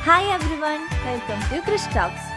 Hi everyone welcome to Krish talks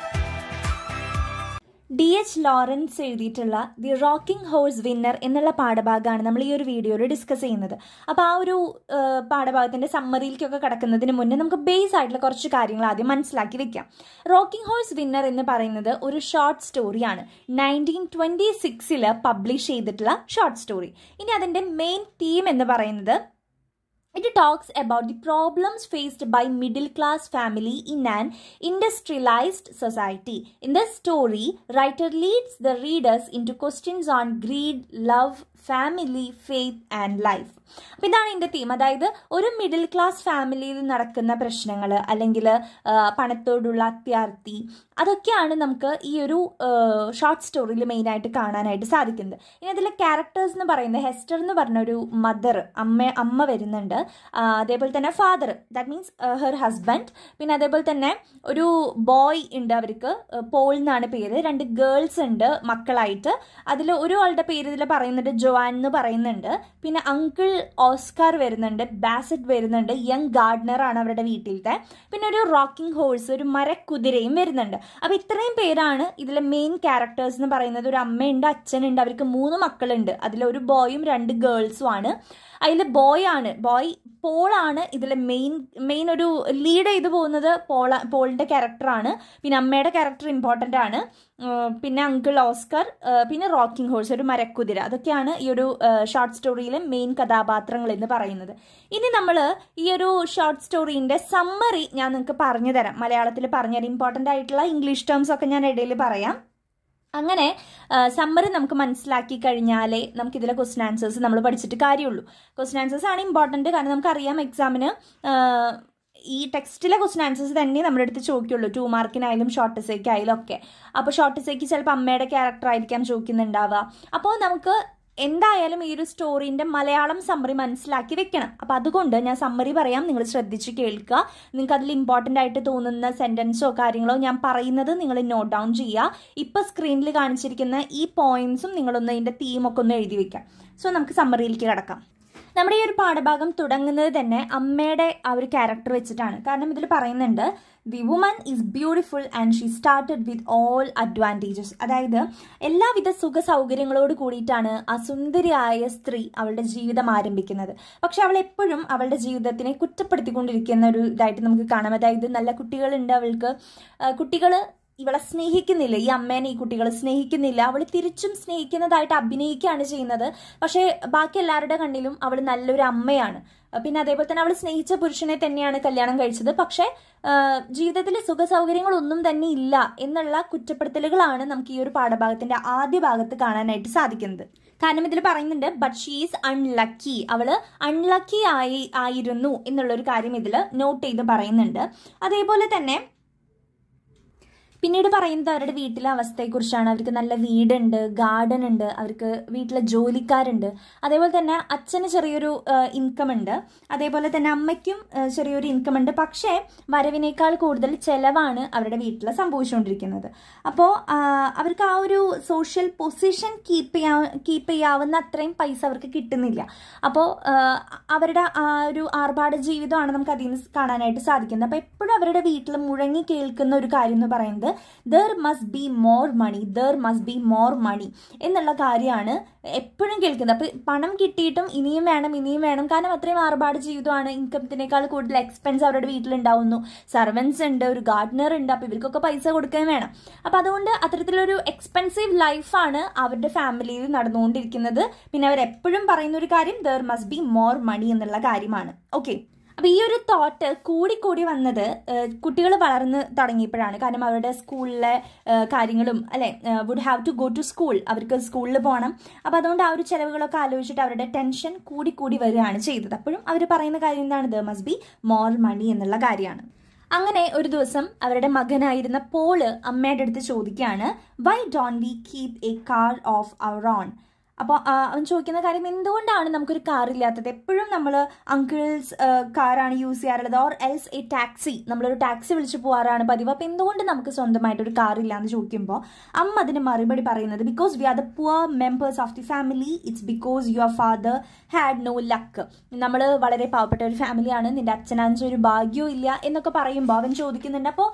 D H Lawrence എഴുതിയിട്ടുള്ള the rocking horse winner എന്നുള്ള പാഠഭാഗമാണ് നമ്മൾ ഈ ഒരു വീഡിയോയിൽ ഡിസ്കസ് ചെയ്യുന്നത് അപ്പോൾ ആ ഒരു ആ, പാഠഭാഗത്തിന്റെ സമ്മറിയിലേക്കൊക്കെ കിടക്കുന്നതിന് മുന്നേ നമുക്ക് ബേസ് ആയിട്ടുള്ള കുറച്ച് കാര്യങ്ങൾ ആദ്യം മനസ്സിലാക്കി വെക്കാം റോക്കിംഗ് ഹോഴ്സ് വിന്നർ എന്ന് പറയുന്നത് ഒരു ഷോർട്ട് സ്റ്റോറിയാണ് നയൻറ്റീൻ ട്വൻറ്റി സിക്സിൽ പബ്ലിഷ് ചെയ്തിട്ടുള്ള ഷോർട്ട് സ്റ്റോറി ഇനി അതിൻ്റെ മെയിൻ തീം എന്ന് പറയുന്നത് It talks about the problems faced by middle class family in an industrialized society. In the story, writer leads the readers into questions on greed, love, family, faith and life. അപ്പം ഇതാണ് എൻ്റെ theme അതായത് ഒരു middle class ഫാമിലിയിൽ നടക്കുന്ന പ്രശ്നങ്ങൾ അല്ലെങ്കിൽ പണത്തോടുള്ള അത്യാർത്തി അതൊക്കെയാണ് നമുക്ക് ഈ ഒരു ഷോർട്ട് സ്റ്റോറിയിൽ മെയിനായിട്ട് കാണാനായിട്ട് സാധിക്കുന്നത് ഇനി അതിലെ ക്യാരക്ടേഴ്സ് എന്ന് പറയുന്നത് ഹെസ്റ്റർ എന്ന് പറഞ്ഞ ഒരു മദർ അമ്മ അമ്മ വരുന്നുണ്ട് ആ, അതേപോലെ തന്നെ father that means her husband പിന്നെ അതേപോലെ തന്നെ ഒരു ബോയ് ഉണ്ട് അവർക്ക് ഏഹ്, പോൾ എന്നാണ് പേര് രണ്ട് ഗേൾസ് ഉണ്ട് മക്കളായിട്ട് അതിൽ ഒരു ആളുടെ പേര് ഇതിൽ പറയുന്നുണ്ട് ജോവാൻ എന്ന് പറയുന്നുണ്ട് പിന്നെ അങ്കിൾ ഓസ്കാർ വരുന്നുണ്ട് ബാസറ്റ് വരുന്നുണ്ട് യങ് ഗാർഡനർ ആണ് അവരുടെ വീട്ടിലത്തെ പിന്നെ ഒരു റോക്കിംഗ് ഹോഴ്സ് ഒരു മരക്കുതിരയും വരുന്നുണ്ട് അപ്പൊ ഇത്രയും പേരാണ് ഇതിലെ മെയിൻ ക്യാരക്ടേഴ്സ് എന്ന് പറയുന്നത് ഒരു അമ്മയുണ്ട് അച്ഛനുണ്ട് അവർക്ക് മൂന്ന് മക്കളുണ്ട് അതിലൊരു ബോയും രണ്ട് ഗേൾസും ആണ് അതിൽ ബോയ് ആണ് ബോയ് പോളാണ് ഇതിലെ മെയിൻ മെയിൻ ഒരു ലീഡ് ചെയ്തു പോകുന്നത് പോള പോളിന്റെ ക്യാരക്ടറാണ് പിന്നെ അമ്മയുടെ ക്യാരക്ടർ ഇമ്പോർട്ടൻ്റ് ആണ് ഉം, പിന്നെ അങ്കിൾ ഓസ്കർ ഉം, പിന്നെ റോക്കിംഗ് ഹോഴ്സ് ഒരു മരക്കുതിര അതൊക്കെയാണ് ഈ ഒരു ഷോർട്ട് സ്റ്റോറിയിലെ മെയിൻ കഥാപാത്രങ്ങൾ എന്ന് പറയുന്നത് ഇനി നമ്മൾ ഈ ഒരു ഷോർട്ട് സ്റ്റോറീൻ്റെ സമ്മറി ഞാൻ നിങ്ങൾക്ക് പറഞ്ഞു തരാം മലയാളത്തിൽ പറഞ്ഞുതരാം ഇമ്പോർട്ടൻ്റ് ആയിട്ടുള്ള ഇംഗ്ലീഷ് ടേംസ് ഒക്കെ ഞാൻ ഇടയിൽ പറയാം അങ്ങനെ സമ്മറി നമുക്ക് മനസ്സിലാക്കി കഴിഞ്ഞാലേ നമുക്ക് ഇതിലെ ക്വസ്റ്റ്യൻ ആൻസേഴ്സ് നമ്മൾ പഠിച്ചിട്ട് കാര്യമുള്ളൂ ക്വസ്റ്റ്യൻ ആൻസേഴ്സ് ആണ് ഇമ്പോർട്ടൻറ്റ് കാരണം നമുക്കറിയാം എക്സാമിന് ഈ ടെക്സ്റ്റിലെ ക്വസ്റ്റ്യൻ ആൻസേഴ്സ് തന്നെ നമ്മുടെ അടുത്ത് ചോദിക്കുള്ളൂ ടു മാർക്കിനായാലും ഷോർട്ട് എസേക്ക് ആയാലും ഒക്കെ അപ്പോൾ ഷോർട്ട് എസേക്ക് ചിലപ്പോൾ അമ്മയുടെ ക്യാരക്ടർ ആയിരിക്കാം ചോദിക്കുന്നുണ്ടാവുക അപ്പോൾ നമുക്ക് എന്തായാലും ഈ ഒരു സ്റ്റോറീൻ്റെ മലയാളം സമ്മറി മനസ്സിലാക്കി വെക്കണം അപ്പം അതുകൊണ്ട് ഞാൻ സമ്മറി പറയാം നിങ്ങൾ ശ്രദ്ധിച്ച് കേൾക്കുക നിങ്ങൾക്ക് അതിൽ ഇമ്പോർട്ടൻ്റ് ആയിട്ട് തോന്നുന്ന സെൻറ്റൻസോ കാര്യങ്ങളോ ഞാൻ പറയുന്നത് നിങ്ങൾ നോട്ട് ഡൗൺ ചെയ്യുക ഇപ്പം സ്ക്രീനിൽ കാണിച്ചിരിക്കുന്ന ഈ പോയിന്റ്സും നിങ്ങളൊന്ന് അതിൻ്റെ തീമൊക്കെ ഒന്ന് എഴുതി വെക്കാം സോ നമുക്ക് സമ്മറിയിലേക്ക് കിടക്കാം നമ്മുടെ ഈ ഒരു പാഠഭാഗം തുടങ്ങുന്നത് തന്നെ അമ്മയുടെ ആ ഒരു ക്യാരക്ടർ വെച്ചിട്ടാണ് കാരണം ഇതിൽ പറയുന്നുണ്ട് the woman is beautiful and she started with all advantages അതായത് എല്ലാവിധ സുഖ സൗകര്യങ്ങളോട് കൂടിയിട്ടാണ് ആ സുന്ദരിയായ സ്ത്രീ അവളുടെ ജീവിതം ആരംഭിക്കുന്നത് പക്ഷെ അവൾ എപ്പോഴും അവളുടെ ജീവിതത്തിനെ കുറ്റപ്പെടുത്തിക്കൊണ്ടിരിക്കുന്ന ഒരു ഇതായിട്ട് നമുക്ക് കാണാം അതായത് നല്ല കുട്ടികളുണ്ട് അവൾക്ക് കുട്ടികൾ ഇവളെ സ്നേഹിക്കുന്നില്ല ഈ അമ്മേനെ ഈ കുട്ടികൾ സ്നേഹിക്കുന്നില്ല അവൾ തിരിച്ചും സ്നേഹിക്കുന്നതായിട്ട് അഭിനയിക്കുകയാണ് ചെയ്യുന്നത് പക്ഷേ ബാക്കി എല്ലാവരുടെ കണ്ണിലും അവൾ നല്ലൊരു അമ്മയാണ് പിന്നെ അതേപോലെ തന്നെ അവൾ സ്നേഹിച്ച പുരുഷനെ തന്നെയാണ് കല്യാണം കഴിച്ചത് പക്ഷേ ജീവിതത്തിൽ സുഖ സൗകര്യങ്ങളൊന്നും തന്നെ ഇല്ല എന്നുള്ള കുറ്റപ്പെടുത്തലുകളാണ് നമുക്ക് ഈ ഒരു പാഠഭാഗത്തിന്റെ ആദ്യ ഭാഗത്ത് കാണാനായിട്ട് സാധിക്കുന്നത് കാരണം ഇതിൽ പറയുന്നുണ്ട് ബട്ട് ഷീസ് അൺലക്കി അവള് അൺലക്കി ആയി ആയിരുന്നു എന്നുള്ളൊരു കാര്യം ഇതിൽ നോട്ട് ചെയ്ത് പറയുന്നുണ്ട് അതേപോലെ തന്നെ പിന്നീട് പറയുന്നത് അവരുടെ വീട്ടിലെ അവസ്ഥയെക്കുറിച്ചാണ് അവർക്ക് നല്ല വീടുണ്ട് ഗാർഡൻ ഉണ്ട് അവർക്ക് വീട്ടിലെ ജോലിക്കാരുണ്ട് അതേപോലെ തന്നെ അച്ഛന് ചെറിയൊരു ഇൻകം ഉണ്ട് അതേപോലെ തന്നെ അമ്മയ്ക്കും ആ, ചെറിയൊരു ഇൻകം ഉണ്ട് പക്ഷേ വരവിനേക്കാൾ കൂടുതൽ ചെലവാണ് അവരുടെ വീട്ടിൽ സംഭവിച്ചുകൊണ്ടിരിക്കുന്നത് അപ്പോൾ അവർക്ക് ആ ഒരു സോഷ്യൽ പൊസിഷൻ കീപ്പ് ചെയ്യാ കീപ്പ് ചെയ്യാവുന്ന അത്രയും പൈസ അവർക്ക് കിട്ടുന്നില്ല അപ്പോൾ അവരുടെ ആ ഒരു ആർഭാട ജീവിതമാണ് നമുക്ക് അതിൽ നിന്ന് കാണാനായിട്ട് സാധിക്കുന്നത് അപ്പോൾ എപ്പോഴും അവരുടെ വീട്ടിൽ മുഴങ്ങി കേൾക്കുന്ന ഒരു കാര്യം എന്ന് പറയുന്നത് there must be more money there must be more money എന്നുള്ള കാര്യമാണ് എപ്പോഴും കേൾക്കുന്നത് അപ്പോൾ പണം കിട്ടിയിട്ടും ഇനിയും വേണം ഇനിയും വേണം കാരണം അത്രയും ആർഭാട ജീവിതമാണ് ഇൻകത്തിനേക്കാൾ കൂടുതൽ എക്സ്പെൻസ് അവരുടെ വീട്ടിലുണ്ടാവുന്നു സർവൻസ് ഉണ്ട് ഒരു ഗാർഡനർ ഉണ്ട് അപ്പോൾ ഇവർക്കൊക്കെ പൈസ കൊടുക്കാൻ വേണം അപ്പോൾ അതുകൊണ്ട് അത്തരത്തിലൊരു എക്സ്പെൻസീവ് ലൈഫാണ് അവരുടെ ഫാമിലിയിൽ നടന്നുകൊണ്ടിരിക്കുന്നത് പിന്നെ അവർ എപ്പോഴും പറയുന്ന ഒരു കാര്യം there must be more money എന്നുള്ള കാര്യമാണ് ഓക്കെ അപ്പൊ ഈ ഒരു തോട്ട് കൂടിക്കൂടി വന്നത് കുട്ടികൾ വളർന്ന് തുടങ്ങിയപ്പോഴാണ് കാരണം അവരുടെ സ്കൂളിലെ ഏഹ്, കാര്യങ്ങളും അല്ലെ would have to go to school അവർക്ക് സ്കൂളിൽ പോകണം അപ്പൊ അതുകൊണ്ട് ആ ഒരു ചെലവുകളൊക്കെ ആലോചിച്ചിട്ട് അവരുടെ ടെൻഷൻ കൂടിക്കൂടി വരികയാണ് ചെയ്തത് അപ്പോഴും അവർ പറയുന്ന കാര്യം എന്താണ് there must be more money എന്നുള്ള കാര്യമാണ് അങ്ങനെ ഒരു ദിവസം അവരുടെ മകനായിരുന്ന പോള് അമ്മയുടെ അടുത്ത് ചോദിക്കുകയാണ് why don't we keep a car of our own അപ്പോൾ അവൻ ചോദിക്കുന്ന കാര്യം എന്തുകൊണ്ടാണ് നമുക്കൊരു കാർ ഇല്ലാത്തത് എപ്പോഴും നമ്മൾ അങ്കിൾസ് കാറാണ് യൂസ് ചെയ്യാറുള്ളത് ഓർ എൽസ് എ ടാക്സി നമ്മളൊരു ടാക്സി വിളിച്ച് പോകാറാണ് പതിവ് അപ്പോൾ എന്തുകൊണ്ട് നമുക്ക് സ്വന്തമായിട്ട് ഒരു കാർ ഇല്ല എന്ന് ചോദിക്കുമ്പോൾ അമ്മ അതിന് മറുപടി പറയുന്നത് because we are the poor members of the family it's because your father had no luck നമ്മൾ വളരെ പാവപ്പെട്ട ഒരു ഫാമിലിയാണ് നിന്റെ അച്ഛനാണെന്ന് ഒരു ഭാഗ്യവും ഇല്ല എന്നൊക്കെ പറയുമ്പോൾ അവൻ ചോദിക്കുന്നുണ്ട് അപ്പോൾ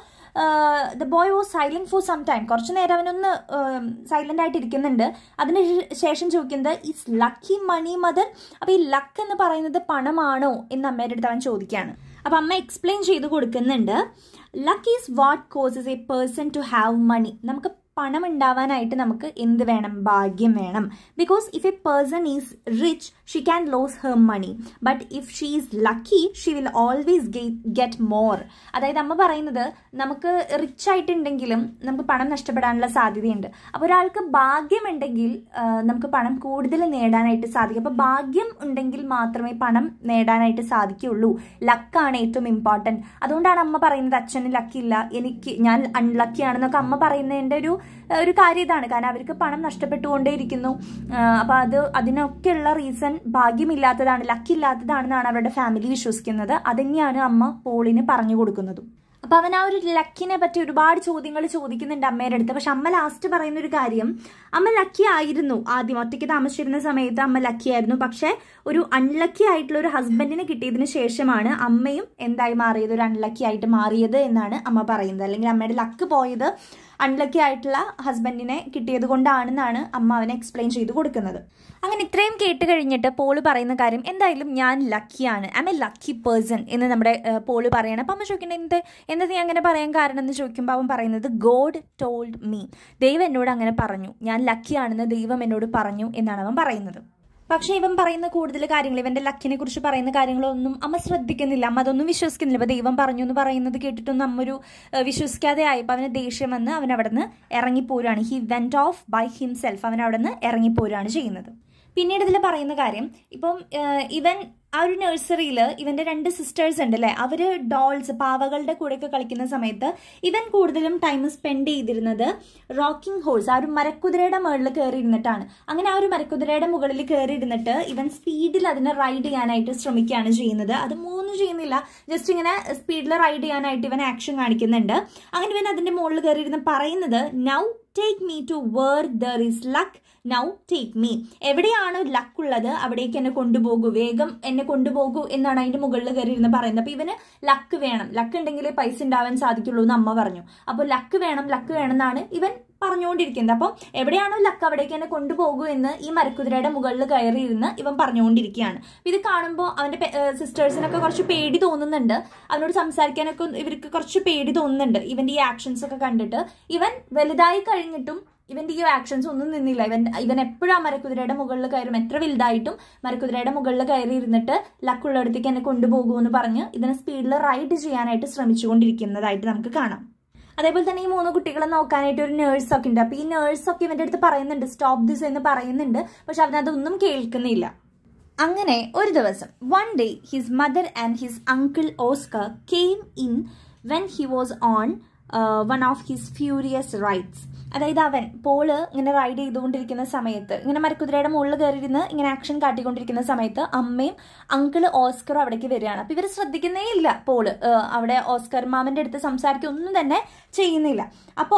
the boy was silent for some time കുറച്ച് നേരം അവനൊന്ന് സൈലന്റ് ആയിട്ട് ഇരിക്കുന്നുണ്ട് അതിന് ശേഷം ചോദിക്കുന്നത് ഇസ് ലക്കി മണി മദർ അപ്പൊ ഈ ലക്ക് എന്ന് പറയുന്നത് പണമാണോ എന്ന് അമ്മയുടെ അടുത്ത് അവൻ ചോദിക്കുകയാണ് അപ്പൊ അമ്മ എക്സ്പ്ലെയിൻ ചെയ്ത് കൊടുക്കുന്നുണ്ട് luck is what causes a person to have money നമുക്ക് പണം ഉണ്ടാവാനായിട്ട് നമുക്ക് എന്ത് വേണം ഭാഗ്യം വേണം because if a person is rich she can lose her money but if she is lucky she will always get more അതായത് അമ്മ പറയുന്നത് നമുക്ക് റിച്ച് ആയിട്ടുണ്ടെങ്കിലും നമുക്ക് പണം നഷ്ടപ്പെടാനുള്ള സാധ്യതയുണ്ട് അപ്പോൾ ഒരാൾക്ക് ഭാഗ്യമുണ്ടെങ്കിൽ നമുക്ക് പണം കൂടുതൽ നേടാനായിട്ട് സാധിക്കും അപ്പോൾ ഭാഗ്യം ഉണ്ടെങ്കിൽ മാത്രമേ പണം നേടാനായിട്ട് സാധിക്കുകയുള്ളൂ ലക്കാണ് ഏറ്റവും ഇമ്പോർട്ടൻറ്റ് അതുകൊണ്ടാണ് അമ്മ പറയുന്നത് അച്ഛന് ലക്കില്ല എനിക്ക് ഞാൻ അൺലക്കി ആണെന്നൊക്കെ അമ്മ പറയുന്നതിൻ്റെ ഒരു ഒരു കാര്യം ഇതാണ് കാരണം അവർക്ക് പണം നഷ്ടപ്പെട്ടുകൊണ്ടേയിരിക്കുന്നു അപ്പോൾ അത് അതിനൊക്കെയുള്ള റീസൺ ഭാഗ്യമില്ലാത്തതാണ് ലക്കില്ലാത്തതാണെന്നാണ് അവരുടെ ഫാമിലി വിശ്വസിക്കുന്നത് അതുതന്നെയാണ് അമ്മ പോളിന് പറഞ്ഞു കൊടുക്കുന്നതും അപ്പൊ അവൻ ആ ഒരു ലക്കിനെ പറ്റി ഒരുപാട് ചോദ്യങ്ങൾ ചോദിക്കുന്നുണ്ട് അമ്മയുടെ അടുത്ത് പക്ഷെ അമ്മ ലാസ്റ്റ് പറയുന്ന ഒരു കാര്യം അമ്മ ലക്കി ആയിരുന്നു ആദ്യം ഒറ്റയ്ക്ക് താമസിച്ചിരുന്ന സമയത്ത് അമ്മ ലക്കി ആയിരുന്നു പക്ഷെ ഒരു അൺലക്കി ആയിട്ടുള്ള ഒരു ഹസ്ബൻഡിനെ കിട്ടിയതിന് ശേഷമാണ് അമ്മയും എന്തായി മാറിയത് ഒരു അൺലക്കി ആയിട്ട് മാറിയത് എന്നാണ് അമ്മ പറയുന്നത് അല്ലെങ്കിൽ അമ്മയുടെ ലക്ക് പോയത് അൺലക്കി ആയിട്ടുള്ള ഹസ്ബൻഡിനെ കിട്ടിയത് കൊണ്ടാണെന്നാണ് അമ്മ അവനെ എക്സ്പ്ലെയിൻ ചെയ്ത് കൊടുക്കുന്നത് അങ്ങനെ ഇത്രയും കേട്ട് കഴിഞ്ഞിട്ട് പോള് പറയുന്ന കാര്യം എന്തായാലും ഞാൻ ലക്കിയാണ് I am a lucky person എന്ന് നമ്മുടെ പോള് പറയണം അപ്പം അമ്മ ചോദിക്കേണ്ടത് എന്ത് എന്താ നീ അങ്ങനെ പറയാൻ കാരണം എന്ന് ചോദിക്കുമ്പോൾ അവൻ പറയുന്നത് ഗോഡ് ടോൾഡ് മീ ദൈവം എന്നോട് അങ്ങനെ പറഞ്ഞു ഞാൻ ലക്കിയാണെന്ന് ദൈവം എന്നോട് പറഞ്ഞു എന്നാണ് അവൻ പറയുന്നത് പക്ഷെ ഇവൻ പറയുന്ന കൂടുതൽ കാര്യങ്ങൾ ഇവന്റെ ലക്കിനെ കുറിച്ച് പറയുന്ന കാര്യങ്ങളൊന്നും അമ്മ ശ്രദ്ധിക്കുന്നില്ല അമ്മ അതൊന്നും വിശ്വസിക്കുന്നില്ല ഇപ്പൊ ദൈവം പറഞ്ഞു എന്ന് പറയുന്നത് കേട്ടിട്ടൊന്നും അമ്മ ഒരു വിശ്വസിക്കാതെ ആയപ്പോൾ അവന് ദേഷ്യം വന്ന് അവൻ അവിടെ നിന്ന് ഇറങ്ങിപ്പോരാണ് he went off by himself അവൻ അവിടെ നിന്ന് ഇറങ്ങിപ്പോരാണ് ചെയ്യുന്നത് പിന്നീട് ഇതിൽ പറയുന്ന കാര്യം ഇപ്പം ഇവൻ ആ ഒരു നഴ്സറിയിൽ ഇവന്റെ രണ്ട് സിസ്റ്റേഴ്സ് ഉണ്ട് അല്ലേ അവര് ഡോൾസ് പാവകളുടെ കൂടെയൊക്കെ കളിക്കുന്ന സമയത്ത് ഇവൻ കൂടുതലും ടൈം സ്പെൻഡ് ചെയ്തിരുന്നത് റോക്കിംഗ് ഹോഴ്സ് ആ ഒരു മരക്കുതിരയുടെ മുകളിൽ കയറി ഇരുന്നിട്ടാണ് അങ്ങനെ ആ ഒരു മരക്കുതിരയുടെ മുകളിൽ കയറി ഇരുന്നിട്ട് ഇവൻ സ്പീഡിൽ അതിനെ റൈഡ് ചെയ്യാനായിട്ട് ശ്രമിക്കുകയാണ് ചെയ്യുന്നത് അത് മൂന്നും ചെയ്യുന്നില്ല ജസ്റ്റ് ഇങ്ങനെ സ്പീഡിൽ റൈഡ് ചെയ്യാനായിട്ട് ഇവൻ ആക്ഷൻ കാണിക്കുന്നുണ്ട് അങ്ങനെ ഇവൻ അതിന്റെ മുകളിൽ കയറി ഇരുന്ന് പറയുന്നത് now take me to where there is luck now take me എവിടെയാണ് ലക്ക് ഉള്ളത് അവിടേക്ക് എന്നെ കൊണ്ടുപോകൂ വേഗം എന്നെ കൊണ്ടുപോകൂ എന്നാണ് അതിന്റെ മുകളിൽ കയറി ഇരുന്ന് പറയുന്നത് അപ്പൊ ഇവന് ലക്ക് വേണം ലക്ക് ഉണ്ടെങ്കിലേ പൈസ ഉണ്ടാവാൻ സാധിക്കുള്ളൂ എന്ന് അമ്മ പറഞ്ഞു അപ്പോൾ ലക്ക് വേണം ലക്ക് വേണം എന്നാണ് ഇവൻ പറഞ്ഞുകൊണ്ടിരിക്കുന്നത് അപ്പം എവിടെയാണോ ലക്ക് അവിടേക്ക് എന്നെ കൊണ്ടുപോകൂ എന്ന് ഈ മരക്കുതിരയുടെ മുകളിൽ കയറി ഇരുന്ന് ഇവൻ പറഞ്ഞുകൊണ്ടിരിക്കുകയാണ് ഇത് കാണുമ്പോൾ അവന്റെ സിസ്റ്റേഴ്സിനൊക്കെ കുറച്ച് പേടി തോന്നുന്നുണ്ട് അവനോട് സംസാരിക്കാനൊക്കെ ഇവർക്ക് കുറച്ച് പേടി തോന്നുന്നുണ്ട് ഇവന്റെ ഈ ആക്ഷൻസ് ഒക്കെ കണ്ടിട്ട് ഇവൻ വലുതായി കഴിഞ്ഞിട്ടും ഇവന്റെ ഈ ആക്ഷൻസ് ഒന്നും നിന്നില്ല ഇവൻ ഇവൻ എപ്പോഴും ആ മരക്കുതിരയുടെ മുകളിൽ കയറും എത്ര വലുതായിട്ടും മരക്കുതിരയുടെ മുകളിൽ കയറി ഇരുന്നിട്ട് ലക്കുള്ളിടത്തേക്ക് എന്നെ കൊണ്ടുപോകുമെന്ന് പറഞ്ഞ് ഇതിനെ സ്പീഡിൽ റൈഡ് ചെയ്യാനായിട്ട് ശ്രമിച്ചുകൊണ്ടിരിക്കുന്നതായിട്ട് നമുക്ക് കാണാം അതേപോലെ തന്നെ ഈ മൂന്ന് കുട്ടികളെ നോക്കാനായിട്ട് ഒരു നേഴ്സ് ഒക്കെ ഉണ്ട് അപ്പൊ ഈ നേഴ്സ് ഒക്കെ ഇവന്റെ അടുത്ത് പറയുന്നുണ്ട് സ്റ്റോപ്പ് ദിസ് എന്ന് പറയുന്നുണ്ട് പക്ഷെ അവനതൊന്നും കേൾക്കുന്നില്ല അങ്ങനെ ഒരു ദിവസം one day his mother and his uncle Oscar came in when he was on one of his furious rides അതായത് അവൻ പോള് ഇങ്ങനെ റൈഡ് ചെയ്തുകൊണ്ടിരിക്കുന്ന സമയത്ത് ഇങ്ങനെ മരക്കുതിരയുടെ മുകളിൽ കയറിയിരുന്ന് ഇങ്ങനെ ആക്ഷൻ കാട്ടിക്കൊണ്ടിരിക്കുന്ന സമയത്ത് അമ്മയും അങ്കിള് ഓസ്കറും അവിടേക്ക് വരികയാണ് അപ്പൊ ഇവർ ശ്രദ്ധിക്കുന്നേ ഇല്ല പോള് അവിടെ ഓസ്കർ മാമന്റെ അടുത്ത് സംസാരിക്കുക ഒന്നും തന്നെ ചെയ്യുന്നില്ല അപ്പോ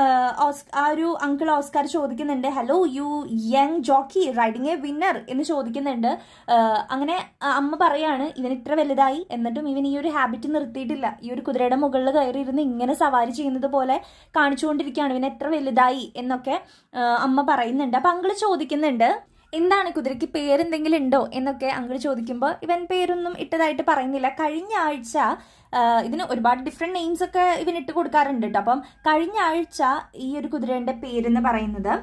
ആ ഒരു അങ്കിൾ ഓസ്കാർ ചോദിക്കുന്നുണ്ട് hello you young jockey riding a winner എന്ന് ചോദിക്കുന്നുണ്ട് അങ്ങനെ അമ്മ പറയാണ് ഇവൻ ഇത്ര വലുതായി എന്നിട്ടും ഇവൻ ഈ ഒരു ഹാബിറ്റ് നിർത്തിയിട്ടില്ല ഈ ഒരു കുതിരയുടെ മുകളിൽ കയറിയിരുന്ന് ഇങ്ങനെ സവാരി ചെയ്യുന്നത് പോലെ കാണിച്ചുകൊണ്ടിരിക്കുകയാണ് ഇവൻ എത്ര വലുതായി എന്നൊക്കെ അമ്മ പറയുന്നുണ്ട് അപ്പൊ അങ്കിള് ചോദിക്കുന്നുണ്ട് എന്താണ് കുതിരയ്ക്ക് പേരെന്തെങ്കിലും ഉണ്ടോ എന്നൊക്കെ അങ്കിൾ ചോദിക്കുമ്പോൾ ഇവൻ പേരൊന്നും ഇട്ടതായിട്ട് പറയുന്നില്ല കഴിഞ്ഞ ആഴ്ച ഇതിന് ഒരുപാട് ഡിഫറെന്റ് നെയിംസ് ഒക്കെ ഇവൻ ഇട്ട് കൊടുക്കാറുണ്ട് കേട്ടോ അപ്പം കഴിഞ്ഞ ആഴ്ച ഈ ഒരു കുതിരയുടെ പേരെന്ന് പറയുന്നത്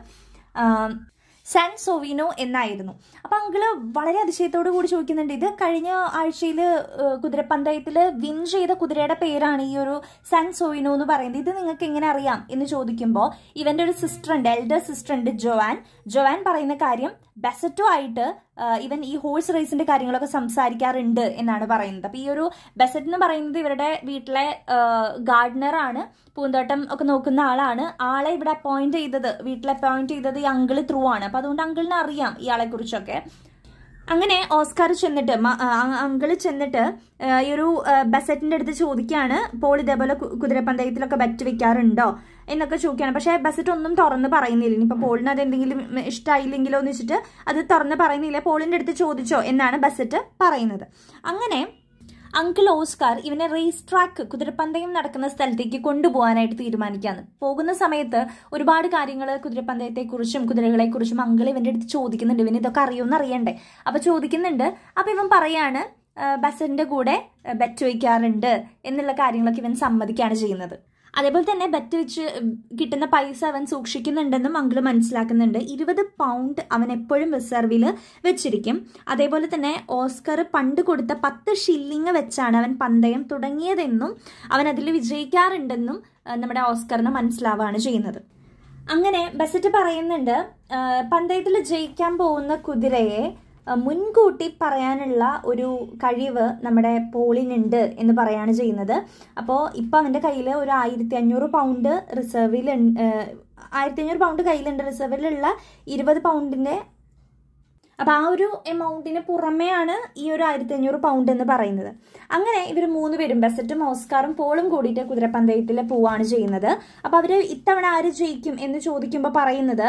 സാൻ സോവിനോ എന്നായിരുന്നു അപ്പൊ അങ്കിള് വളരെ അതിശയത്തോടു കൂടി ചോദിക്കുന്നുണ്ട് ഇത് കഴിഞ്ഞ ആഴ്ചയിൽ കുതിരപ്പന്തയത്തിൽ വിൻ ചെയ്ത കുതിരയുടെ പേരാണ് ഈ ഒരു സാൻ സോവിനോ എന്ന് പറയുന്നത് ഇത് നിങ്ങൾക്ക് എങ്ങനെ അറിയാം എന്ന് ചോദിക്കുമ്പോൾ ഇവന്റെ ഒരു സിസ്റ്റർ ഉണ്ട് എൽഡർ സിസ്റ്റർ ഉണ്ട് ജോവാൻ ജോവാൻ പറയുന്ന കാര്യം ബെസറ്റോ ആയിട്ട് ഇവൻ ഈ ഹോഴ്സ് റേസിന്റെ കാര്യങ്ങളൊക്കെ സംസാരിക്കാറുണ്ട് എന്നാണ് പറയുന്നത് അപ്പൊ ഈ ഒരു ബെസറ്റ് എന്ന് പറയുന്നത് ഇവരുടെ വീട്ടിലെ ഗാർഡനറാണ് പൂന്തോട്ടം ഒക്കെ നോക്കുന്ന ആളാണ് ആളെ ഇവിടെ അപ്പോയിന്റ് ചെയ്തത് വീട്ടിൽ അപ്പോയിന്റ് ചെയ്തത് ഈ അങ്കിള് ത്രൂ ആണ് അപ്പൊ അതുകൊണ്ട് അങ്കിളിന് അറിയാം ഇയാളെ കുറിച്ചൊക്കെ അങ്ങനെ ഓസ്കാർ ചെന്നിട്ട് അങ്കിള് ചെന്നിട്ട് ഈ ഒരു ബസറ്റിന്റെ അടുത്ത് ചോദിക്കുകയാണ് പോൾ ഇതേപോലെ കുതിരപ്പന്തയത്തിലൊക്കെ ബെറ്റ് വെക്കാറുണ്ടോ എന്നൊക്കെ ചോദിക്കുകയാണ് പക്ഷേ ബസറ്റ് ഒന്നും തുറന്ന് പറയുന്നില്ല ഇനിയിപ്പോൾ പോളിന് അത് എന്തെങ്കിലും ഇഷ്ടമായില്ലെങ്കിലോ എന്ന് വെച്ചിട്ട് അത് തുറന്ന് പറയുന്നില്ല പോളിന്റെ അടുത്ത് ചോദിച്ചോ എന്നാണ് ബസറ്റ് പറയുന്നത് അങ്ങനെ അങ്കിൾ ഓസ്കാർ ഇവനെ റേസ് ട്രാക്ക് കുതിരപ്പന്തയം നടക്കുന്ന സ്ഥലത്തേക്ക് കൊണ്ടുപോകാനായിട്ട് തീരുമാനിക്കാന്ന് പോകുന്ന സമയത്ത് ഒരുപാട് കാര്യങ്ങൾ കുതിരപ്പന്തയത്തെക്കുറിച്ചും കുതിരകളെക്കുറിച്ചും അങ്കിൾ ഇവന്റെ അടുത്ത് ചോദിക്കുന്നുണ്ട് ഇവന് ഇതൊക്കെ അറിയുമെന്ന് അറിയണ്ടേ അപ്പൊ ചോദിക്കുന്നുണ്ട് അപ്പൊ ഇവൻ പറയാണ് ബസറിന്റെ കൂടെ ബെറ്റ് വയ്ക്കാറുണ്ട് എന്നുള്ള കാര്യങ്ങളൊക്കെ ഇവൻ സമ്മതിക്കുകയാണ് ചെയ്യുന്നത് അതേപോലെ തന്നെ ബെറ്റ് വെച്ച് കിട്ടുന്ന പൈസ അവൻ സൂക്ഷിക്കുന്നുണ്ടെന്നും അങ്കിള് മനസ്സിലാക്കുന്നുണ്ട് ഇരുപത് പൗണ്ട് അവൻ എപ്പോഴും റിസർവിൽ വെച്ചിരിക്കും അതേപോലെ തന്നെ ഓസ്കർ പണ്ട് കൊടുത്ത പത്ത് ഷില്ലിങ് വെച്ചാണ് അവൻ പന്തയം തുടങ്ങിയതെന്നും അവൻ അതിൽ വിജയിക്കാറുണ്ടെന്നും നമ്മുടെ ഓസ്കറിന് മനസ്സിലാവുകയാണ് ചെയ്യുന്നത് അങ്ങനെ ബസറ്റ് പറയുന്നുണ്ട് പന്തയത്തിൽ ജയിക്കാൻ പോകുന്ന കുതിരയെ മുൻകൂട്ടി പറയാനുള്ള ഒരു കഴിവ് നമ്മുടെ പോളിനുണ്ട് എന്ന് പറയാണ് ചെയ്യുന്നത് അപ്പോൾ ഇപ്പം അവൻ്റെ കയ്യിൽ ഒരു ആയിരത്തി അഞ്ഞൂറ് പൗണ്ട് റിസർവിൽ ആയിരത്തി അഞ്ഞൂറ് പൗണ്ട് കയ്യിലുണ്ട് റിസർവിലുള്ള ഇരുപത് പൗണ്ടിൻ്റെ അപ്പോൾ ആ ഒരു എമൗണ്ടിന് പുറമെയാണ് ഈ ഒരു ആയിരത്തി അഞ്ഞൂറ് പൗണ്ട് എന്ന് പറയുന്നത് അങ്ങനെ ഇവർ മൂന്ന് പേരും ബെസറ്റും ഓസ്കാറും പോളും കൂടിയിട്ട് കുതിരപ്പന്തയത്തിൽ പോവാണ് ചെയ്യുന്നത് അപ്പോൾ അവർ ഇത്തവണ ആര് ജയിക്കും എന്ന് ചോദിക്കുമ്പോൾ പറയുന്നത്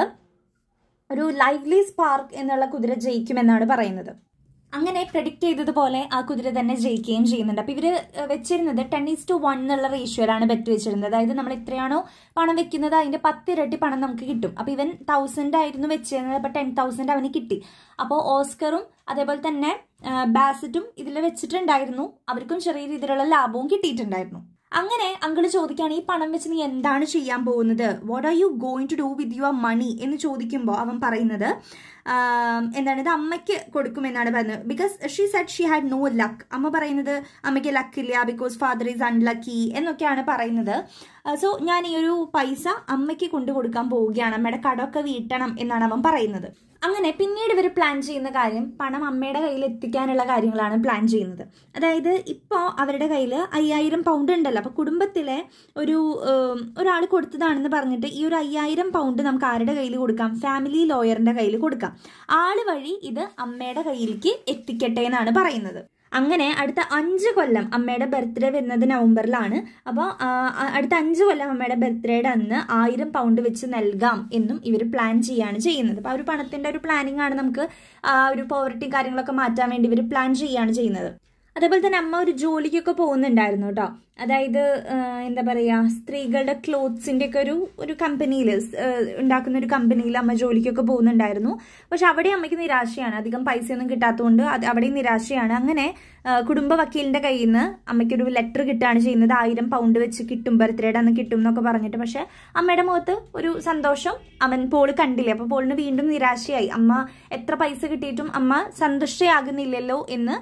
ഒരു ലൈവ്ലി സ്പാർക്ക് എന്നുള്ള കുതിര ജയിക്കുമെന്നാണ് പറയുന്നത് അങ്ങനെ പ്രഡിക്റ്റ് ചെയ്തതുപോലെ ആ കുതിര തന്നെ ജയിക്കുകയും ചെയ്യുന്നുണ്ട് അപ്പൊ ഇവര് വെച്ചിരുന്നത് ടെൻ ഈസ് ടു വൺ എന്നുള്ള റേഷ്യോയിലാണ് ബെറ്റ് വെച്ചിരുന്നത് അതായത് നമ്മൾ എത്രയാണോ പണം വെക്കുന്നത് അതിന്റെ പത്തിരട്ടി പണം നമുക്ക് കിട്ടും അപ്പൊ ഇവൻ തൗസൻഡ് ആയിരുന്നു വെച്ചിരുന്നത് അപ്പൊ ടെൻ തൗസൻഡ് അവന് കിട്ടി അപ്പോൾ ഓസ്കറും അതേപോലെ തന്നെ ബാസറ്റും ഇതിൽ വെച്ചിട്ടുണ്ടായിരുന്നു അവർക്കും ചെറിയ രീതിയിലുള്ള ലാഭവും കിട്ടിയിട്ടുണ്ടായിരുന്നു അങ്ങനെ അങ്കിള് ചോദിക്കുകയാണ് ഈ പണം വെച്ച് നീ എന്താണ് ചെയ്യാൻ പോകുന്നത് what are you going to do with your money എന്ന് ചോദിക്കുമ്പോൾ അവൻ പറയുന്നത് എന്താണ് ഇത് അമ്മയ്ക്ക് കൊടുക്കുമെന്നാണ് പറയുന്നത് because she said she had no luck അമ്മ പറയുന്നത് അമ്മയ്ക്ക് ലക്കില്ല ബിക്കോസ് ഫാദർ ഈസ് അൺലക്കി എന്നൊക്കെയാണ് പറയുന്നത് സോ ഞാൻ ഈ ഒരു പൈസ അമ്മയ്ക്ക് കൊണ്ടു കൊടുക്കാൻ പോവുകയാണ് അമ്മയുടെ കടമൊക്കെ വീട്ടണം എന്നാണ് അവൻ പറയുന്നത് അങ്ങനെ പിന്നീട് ഇവർ പ്ലാൻ ചെയ്യുന്ന കാര്യം പണം അമ്മയുടെ കയ്യിൽ എത്തിക്കാനുള്ള കാര്യങ്ങളാണ് പ്ലാൻ ചെയ്യുന്നത് അതായത് ഇപ്പോൾ അവരുടെ കയ്യിൽ അയ്യായിരം പൗണ്ട് ഉണ്ടല്ലോ അപ്പോൾ കുടുംബത്തിലെ ഒരു ഒരാൾ കൊടുത്തതാണെന്ന് പറഞ്ഞിട്ട് ഈ ഒരു അയ്യായിരം പൗണ്ട് നമുക്ക് ആരുടെ കയ്യിൽ കൊടുക്കാം ഫാമിലി ലോയറിന്റെ കയ്യിൽ കൊടുക്കാം ആള് വഴി ഇത് അമ്മയുടെ കയ്യിലേക്ക് എത്തിക്കട്ടെ എന്നാണ് പറയുന്നത് അങ്ങനെ അടുത്ത അഞ്ച് കൊല്ലം അമ്മയുടെ ബർത്ത്ഡേ വരുന്നത് നവംബറിലാണ് അപ്പോൾ അടുത്ത അഞ്ച് കൊല്ലം അമ്മയുടെ ബർത്ത്ഡേയുടെ അന്ന് ആയിരം പൗണ്ട് വെച്ച് നൽകാം എന്നും ഇവർ പ്ലാൻ ചെയ്യാണ് ചെയ്യുന്നത് അപ്പോൾ ആ ഒരു പണത്തിന്റെ ഒരു പ്ലാനിങ് ആണ് നമുക്ക് ആ ഒരു പോവർട്ടി കാര്യങ്ങളൊക്കെ മാറ്റാൻ വേണ്ടി ഇവർ പ്ലാൻ ചെയ്യാണ് ചെയ്യുന്നത് അതേപോലെ തന്നെ അമ്മ ഒരു ജോലിക്കൊക്കെ പോകുന്നുണ്ടായിരുന്നു കേട്ടോ അതായത് എന്താ പറയുക സ്ത്രീകളുടെ ക്ലോത്ത്സിന്റെ ഒക്കെ ഒരു ഒരു കമ്പനിയിൽ ഉണ്ടാക്കുന്ന ഒരു കമ്പനിയിൽ അമ്മ ജോലിക്കൊക്കെ പോകുന്നുണ്ടായിരുന്നു പക്ഷെ അവിടെ അമ്മയ്ക്ക് നിരാശയാണ് അധികം പൈസയൊന്നും കിട്ടാത്തതുകൊണ്ട് അത് അവിടെയും നിരാശയാണ് അങ്ങനെ കുടുംബ വക്കീലിന്റെ കയ്യിൽ നിന്ന് അമ്മയ്ക്ക് ഒരു ലെറ്റർ കിട്ടുകയാണ് ചെയ്യുന്നത് ആയിരം പൗണ്ട് വെച്ച് കിട്ടും ബർത്ത്ഡേയുടെ അന്ന് കിട്ടും എന്നൊക്കെ പറഞ്ഞിട്ട് പക്ഷെ അമ്മയുടെ മുഖത്ത് ഒരു സന്തോഷം അവൻ പോള് കണ്ടില്ലേ അപ്പൊ പോളിന് വീണ്ടും നിരാശയായി അമ്മ എത്ര പൈസ കിട്ടിയിട്ടും അമ്മ സന്തുഷ്ടയാകുന്നില്ലല്ലോ എന്ന്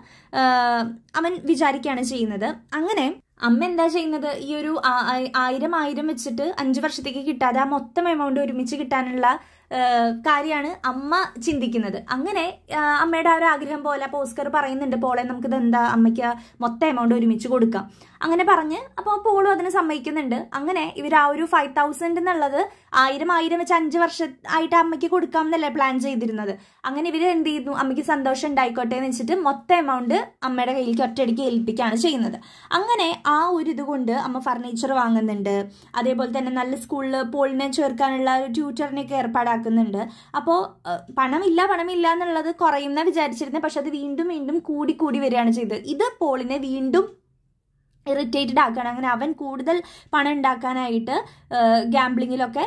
അവൻ വിചാരിക്കുകയാണ് ചെയ്യുന്നത് അങ്ങനെ അമ്മ എന്താ ചെയ്യുന്നത് ഈ ഒരു ആയിരം ആയിരം വെച്ചിട്ട് അഞ്ചു വർഷത്തേക്ക് കിട്ടാതെ ആ മൊത്തം എമൗണ്ട് ഒരുമിച്ച് കിട്ടാനുള്ള കാര്യമാണ് അമ്മ ചിന്തിക്കുന്നത് അങ്ങനെ അമ്മയുടെ ആ ഒരു ആഗ്രഹം പോലെ അപ്പോൾ ഓസ്കർ പറയുന്നുണ്ട് പോളെ നമുക്കിത് എന്താ അമ്മയ്ക്ക് മൊത്തം എമൗണ്ട് ഒരുമിച്ച് കൊടുക്കാം അങ്ങനെ പറഞ്ഞ് അപ്പോൾ പോളും അതിന് സമ്മതിക്കുന്നുണ്ട് അങ്ങനെ ഇവർ ആ ഒരു ഫൈവ് തൗസൻഡ് എന്നുള്ളത് ആയിരം ആയിരം വെച്ച് അഞ്ച് വർഷം ആയിട്ട് അമ്മയ്ക്ക് കൊടുക്കാം എന്നല്ലേ പ്ലാൻ ചെയ്തിരുന്നത് അങ്ങനെ ഇവർ എന്ത് ചെയ്യുന്നു അമ്മയ്ക്ക് സന്തോഷം ഉണ്ടായിക്കോട്ടെ എന്ന് വെച്ചിട്ട് മൊത്തം എമൗണ്ട് അമ്മയുടെ കയ്യിലേക്ക് ഒറ്റയടിക്ക് ഏൽപ്പിക്കുകയാണ് ചെയ്യുന്നത് അങ്ങനെ ആ ഒരു ഇത് കൊണ്ട് അമ്മ ഫർണിച്ചർ വാങ്ങുന്നുണ്ട് അതേപോലെ തന്നെ നല്ല സ്കൂളിൽ പോളിനെ ചേർക്കാനുള്ള ഒരു ട്യൂറ്ററിനെയൊക്കെ ഏർപ്പാടാക്കുന്നുണ്ട് അപ്പോൾ പണമില്ല പണമില്ല എന്നുള്ളത് കുറയുന്ന വിചാരിച്ചിരുന്നത് പക്ഷെ അത് വീണ്ടും വീണ്ടും കൂടി കൂടി വരികയാണ് ചെയ്തത് ഇത് പോളിനെ വീണ്ടും ഇറിറ്റേറ്റഡ് ആക്കുകയാണ് അങ്ങനെ അവൻ കൂടുതൽ പണം ഉണ്ടാക്കാനായിട്ട് ഗാംബ്ലിങ്ങിലൊക്കെ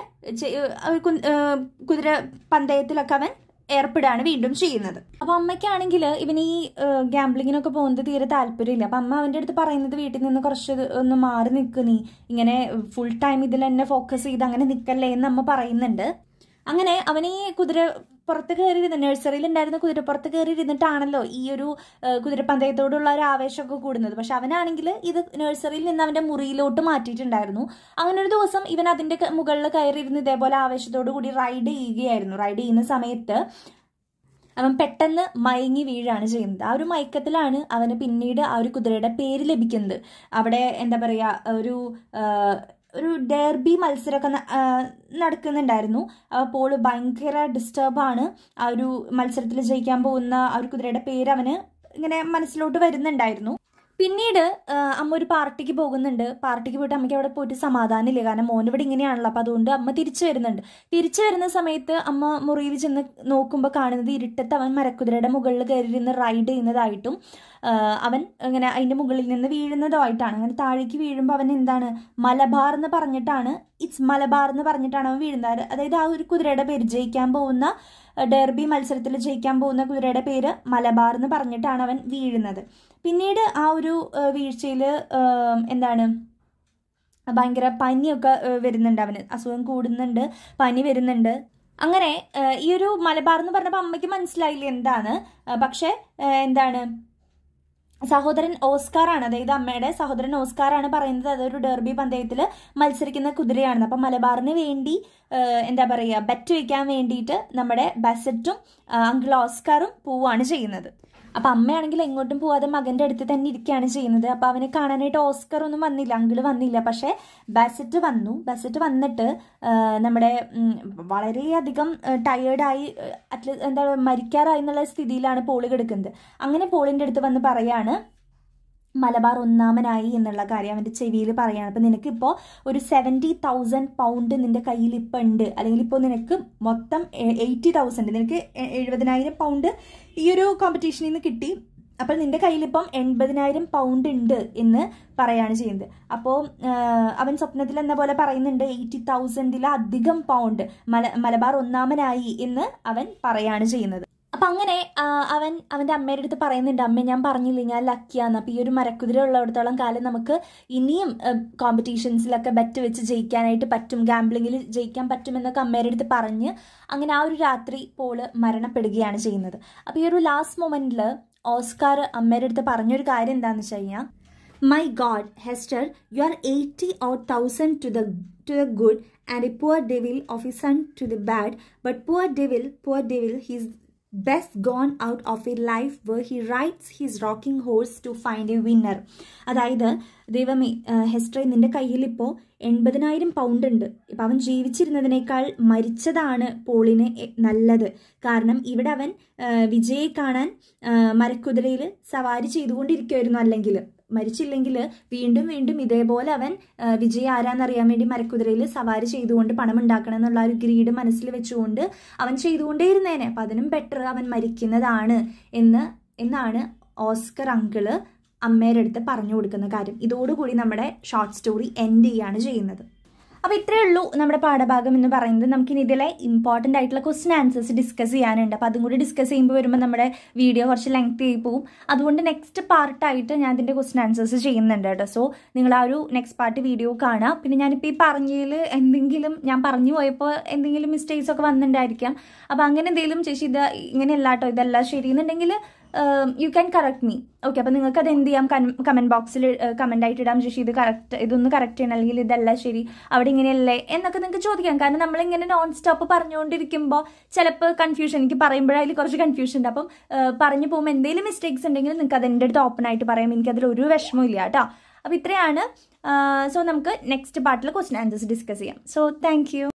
കുതിര പന്തയത്തിലൊക്കെ അവൻ ഏർപ്പെടുകയാണ് വീണ്ടും ചെയ്യുന്നത് അപ്പൊ അമ്മയ്ക്കാണെങ്കിൽ ഇവൻ ഈ ഗാംബ്ലിങ്ങിനൊക്കെ പോകുന്നത് തീരെ താല്പര്യമില്ല അപ്പൊ അമ്മ അവന്റെ അടുത്ത് പറയുന്നത് വീട്ടിൽ നിന്ന് കുറച്ച് ഒന്ന് മാറി നിൽക്ക് നീ ഇങ്ങനെ ഫുൾ ടൈം ഇതിൽ തന്നെ ഫോക്കസ് ചെയ്ത് അങ്ങനെ നിൽക്കല്ലേ എന്ന് അമ്മ പറയുന്നുണ്ട് അങ്ങനെ അവൻ ഈ കുതിര പുറത്ത് കയറി ഇരുന്ന് നഴ്സറിയിൽ ഉണ്ടായിരുന്ന കുതിരപ്പുറത്ത് കയറി ഇരുന്നിട്ടാണല്ലോ ഈ ഒരു കുതിരപ്പന്തയത്തോടുള്ള ഒരു ആവേശമൊക്കെ കൂടുന്നത് പക്ഷെ അവനാണെങ്കിൽ ഇത് നഴ്സറിയിൽ നിന്ന് അവന്റെ മുറിയിലോട്ട് മാറ്റിയിട്ടുണ്ടായിരുന്നു അങ്ങനെ ഒരു ദിവസം ഇവൻ അതിന്റെ മുകളിൽ കയറി ഇരുന്ന് ഇതേപോലെ ആവേശത്തോടു കൂടി റൈഡ് ചെയ്യുകയായിരുന്നു റൈഡ് ചെയ്യുന്ന സമയത്ത് അവൻ പെട്ടെന്ന് മയങ്ങി വീഴാണ് ചെയ്യുന്നത് ആ ഒരു മയക്കത്തിലാണ് അവന് പിന്നീട് ആ ഒരു കുതിരയുടെ പേര് ലഭിക്കുന്നത് അവിടെ എന്താ പറയുക ഒരു ആ, ഒരു ഡെർബി മത്സരമൊക്കെ ന- ആ, നടക്കുന്നുണ്ടായിരുന്നു അപ്പോൾ ഭയങ്കര ഡിസ്റ്റർബാണ് ആ ഒരു മത്സരത്തിൽ ജയിക്കാൻ പോകുന്ന ആ ഒരു കുതിരയുടെ പേര് അവന് ഇങ്ങനെ മനസ്സിലോട്ട് വരുന്നുണ്ടായിരുന്നു പിന്നീട് ആ, അമ്മ ഒരു പാർട്ടിക്ക് പോകുന്നുണ്ട് പാർട്ടിക്ക് പോയിട്ട് അമ്മയ്ക്ക് അവിടെ പോയിട്ട് സമാധാനമില്ല കാരണം മോൻ ഇവിടെ ഇങ്ങനെയാണല്ലോ അപ്പം അതുകൊണ്ട് അമ്മ തിരിച്ചു വരുന്നുണ്ട് തിരിച്ചു വരുന്ന സമയത്ത് അമ്മ മുറിയിൽ ചെന്ന് നോക്കുമ്പോൾ കാണുന്നത് ഇരുട്ടത്ത് അവൻ മരക്കുതിരയുടെ മുകളിൽ കയറി നിന്ന് റൈഡ് ചെയ്യുന്നതായിട്ടും ആ, അവൻ ഇങ്ങനെ അതിൻ്റെ മുകളിൽ നിന്ന് വീഴുന്നതായിട്ടാണ് അങ്ങനെ താഴേക്ക് വീഴുമ്പോൾ അവൻ എന്താണ് മലബാർ എന്ന് പറഞ്ഞിട്ടാണ് ഇറ്റ്സ് മലബാർ എന്ന് പറഞ്ഞിട്ടാണ് അവൻ വീഴുന്നത് അതായത് ആ ഒരു കുതിരയുടെ പേര് ജയിക്കാൻ പോകുന്ന ഡെർബി മത്സരത്തിൽ ജയിക്കാൻ പോകുന്ന കുതിരയുടെ പേര് മലബാർ എന്ന് പറഞ്ഞിട്ടാണ് അവൻ വീഴുന്നത് പിന്നീട് ആ ഒരു വീഴ്ചയിൽ എന്താണ് ഭയങ്കര പനിയൊക്കെ ഏഹ്, വരുന്നുണ്ട് അവന് അസുഖം കൂടുന്നുണ്ട് പനി വരുന്നുണ്ട് അങ്ങനെ ഏഹ്, ഈ ഒരു മലബാർ എന്ന് പറഞ്ഞപ്പോൾ അമ്മയ്ക്ക് മനസ്സിലായില്ല എന്താണ് ഏഹ്, പക്ഷേ ഏഹ്, എന്താണ് സഹോദരൻ ഓസ്കാറാണ് അതായത് അമ്മയുടെ സഹോദരൻ ഓസ്കാറാണ് പറയുന്നത് അതൊരു ഡെർബി പന്തയത്തിൽ മത്സരിക്കുന്ന കുതിരയാണെന്ന് അപ്പം മലബാറിന് വേണ്ടി ഏഹ്, എന്താ പറയുക ബെറ്റ് വയ്ക്കാൻ വേണ്ടിയിട്ട് നമ്മുടെ ബസറ്റും അങ്കിൾ ഓസ്കാറും പോവുകയാണ് ചെയ്യുന്നത് അപ്പം അമ്മയാണെങ്കിൽ എങ്ങോട്ടും പോവാതെ മകൻ്റെ അടുത്ത് തന്നെ ഇരിക്കുകയാണ് ചെയ്യുന്നത് അപ്പം അവനെ കാണാനായിട്ട് ഓസ്കർ ഒന്നും വന്നില്ല അങ്കിള് വന്നില്ല പക്ഷേ ബസറ്റ് വന്നു ബസറ്റ് വന്നിട്ട് ഏഹ്, നമ്മുടെ ഉം, വളരെയധികം ടയേർഡായി അറ്റ്ല എന്താ മരിക്കാറായി എന്നുള്ള സ്ഥിതിയിലാണ് പോള് കിടക്കുന്നത് അങ്ങനെ പോളിൻ്റെ അടുത്ത് വന്ന് പറയാണ് മലബാർ ഒന്നാമനായി എന്നുള്ള കാര്യം അവൻ്റെ ചെവിയിൽ പറയാണ് അപ്പം നിനക്കിപ്പോൾ ഒരു സെവൻറ്റി തൗസൻഡ് പൗണ്ട് നിൻ്റെ കയ്യിൽ ഇപ്പം ഉണ്ട് അല്ലെങ്കിൽ ഇപ്പോൾ നിനക്ക് മൊത്തം എയ്റ്റി തൗസൻഡ് നിനക്ക് എ- എഴുപതിനായിരം പൗണ്ട് ഈ ഒരു കോമ്പറ്റീഷനിൽ നിന്ന് കിട്ടി അപ്പോൾ നിന്റെ കയ്യിലിപ്പം എൺപതിനായിരം പൗണ്ട് ഉണ്ട് എന്ന് പറയാണ് ചെയ്യുന്നത് അപ്പോൾ അവൻ സ്വപ്നത്തിൽ എന്ന പോലെ പറയുന്നുണ്ട് എയ്റ്റി തൗസൻഡിലധികം പൗണ്ട് മല മലബാർ ഒന്നാമനായി എന്ന് അവൻ പറയാണ് ചെയ്യുന്നത് അപ്പം അങ്ങനെ ആ, അവൻ അവൻ്റെ അമ്മയുടെ അടുത്ത് പറയുന്നുണ്ട് അമ്മ ഞാൻ പറഞ്ഞില്ലേ ഞാൻ ലക്കിയാന്ന് അപ്പം ഈ ഒരു മരക്കുതിര ഉള്ളിടത്തോളം കാലം നമുക്ക് ഇനിയും കോമ്പറ്റീഷൻസിലൊക്കെ ബെറ്റ് വെച്ച് ജയിക്കാനായിട്ട് പറ്റും ഗാംബ്ലിങ്ങിൽ ജയിക്കാൻ പറ്റുമെന്നൊക്കെ അമ്മയുടെ അടുത്ത് പറഞ്ഞ് അങ്ങനെ ആ ഒരു രാത്രി പോള് മരണപ്പെടുകയാണ് ചെയ്യുന്നത് അപ്പോൾ ഈ ഒരു ലാസ്റ്റ് മൊമെൻറ്റിൽ ഓസ്കാർ അമ്മയുടെ അടുത്ത് പറഞ്ഞൊരു കാര്യം എന്താണെന്ന് വെച്ച് കഴിഞ്ഞാൽ my god Hester you are eighty or thousand to the to the good and a poor devil of his son to the bad but poor devil poor devil he's best gone out of a life where he rides his rocking horse to find a winner അതായത് ദൈവമേ ഹെസ്ട്രേ നിന്റെ കയ്യിൽ ഇപ്പോൾ എൺപതിനായിരം pound ഉണ്ട് ഇപ്പം അവൻ ജീവിച്ചിരുന്നതിനേക്കാൾ മരിച്ചതാണ് പോളിന് A- നല്ലത് കാരണം ഇവിടെ അവൻ ആ, വിജയെ കാണാൻ ആ, മരക്കുതിരയിൽ സവാരി ചെയ്തുകൊണ്ടിരിക്കുമായിരുന്നു അല്ലെങ്കിൽ മരിച്ചില്ലെങ്കിൽ വീണ്ടും വീണ്ടും ഇതേപോലെ അവൻ ആ, വിജയ് ആരാന്നറിയാൻ വേണ്ടി മരക്കുതിരയിൽ സവാരി ചെയ്തുകൊണ്ട് പണം ഉണ്ടാക്കണം എന്നുള്ള ആ ഒരു ഗ്രീഡ് മനസ്സിൽ വെച്ചുകൊണ്ട് അവൻ ചെയ്തുകൊണ്ടേയിരുന്നേനെ അപ്പം അതിനും ബെറ്റർ അവൻ മരിക്കുന്നതാണ് എന്ന് എന്നാണ് ഓസ്കർ അങ്കിള് അമ്മയുടെ അടുത്ത് പറഞ്ഞു കൊടുക്കുന്ന കാര്യം ഇതോടുകൂടി നമ്മുടെ ഷോർട്ട് സ്റ്റോറി എൻഡ് ചെയ്യാണ് ചെയ്യുന്നത് അപ്പോൾ ഇത്രയേ ഉള്ളൂ നമ്മുടെ പാഠഭാഗം എന്ന് പറയുന്നത് നമുക്കിനി ഇതിലെ ഇമ്പോർട്ടൻ്റ് ആയിട്ടുള്ള ക്വസ്റ്റ്യൻ ആൻസേഴ്സ് ഡിസ്കസ് ചെയ്യാനുണ്ട് അപ്പോൾ അതും കൂടി ഡിസ്കസ് ചെയ്യുമ്പോൾ വരുമ്പോൾ നമ്മുടെ വീഡിയോ കുറച്ച് ലെങ്ത് ആയി പോകും അതുകൊണ്ട് നെക്സ്റ്റ് പാർട്ടായിട്ട് ഞാൻ ഇതിൻ്റെ ക്വസ്റ്റ്യൻ ആൻസേഴ്സ് ചെയ്യുന്നുണ്ട് കേട്ടോ സോ നിങ്ങൾ ആ ഒരു നെക്സ്റ്റ് പാർട്ട് വീഡിയോ കാണാം പിന്നെ ഞാനിപ്പോൾ ഈ പറഞ്ഞതിൽ എന്തെങ്കിലും ഞാൻ പറഞ്ഞു പോയപ്പോൾ എന്തെങ്കിലും മിസ്റ്റേക്സ് ഒക്കെ വന്നിട്ടുണ്ടായിരിക്കാം അപ്പോൾ അങ്ങനെ എന്തെങ്കിലും ചേച്ചി ഇത് ഇങ്ങനെയല്ല കേട്ടോ ഇതല്ല ശരി എന്നുണ്ടെങ്കിൽ you can correct me okay അപ്പോൾ നിങ്ങൾക്ക് അത് എന്ത് ചെയ്യാം കമൻറ്റ് ബോക്സിൽ കമൻ്റ് ആയിട്ട് ഇടാം ചേച്ചി ഇത് കറക്റ്റ് ഇതൊന്ന് കറക്റ്റ് ചെയ്യണം അല്ലെങ്കിൽ ഇതല്ല ശരി അവിടെ ഇങ്ങനെയല്ലേ എന്നൊക്കെ നിങ്ങൾക്ക് ചോദിക്കാം കാരണം നമ്മളിങ്ങനെ നോൺ സ്റ്റോപ്പ് പറഞ്ഞുകൊണ്ടിരിക്കുമ്പോൾ ചിലപ്പോൾ കൺഫ്യൂഷൻ എനിക്ക് പറയുമ്പോഴതിൽ കുറച്ച് കൺഫ്യൂഷൻ ഉണ്ട് അപ്പം ഏഹ്, പറഞ്ഞു പോകുമ്പോൾ എന്തെങ്കിലും മിസ്റ്റേക്സ് ഉണ്ടെങ്കിൽ നിങ്ങൾക്ക് അത് എൻ്റെ അടുത്ത് ഓപ്പൺ ആയിട്ട് പറയാം എനിക്കതിൽ ഒരു വിഷമവും ഇല്ല കേട്ടോ അപ്പോൾ ഇത്രയാണ് സോ നമുക്ക് നെക്സ്റ്റ് പാർട്ടിൽ ക്വസ്റ്റൻ ആൻസേഴ്സ് ഡിസ്കസ് ചെയ്യാം സോ താങ്ക് യു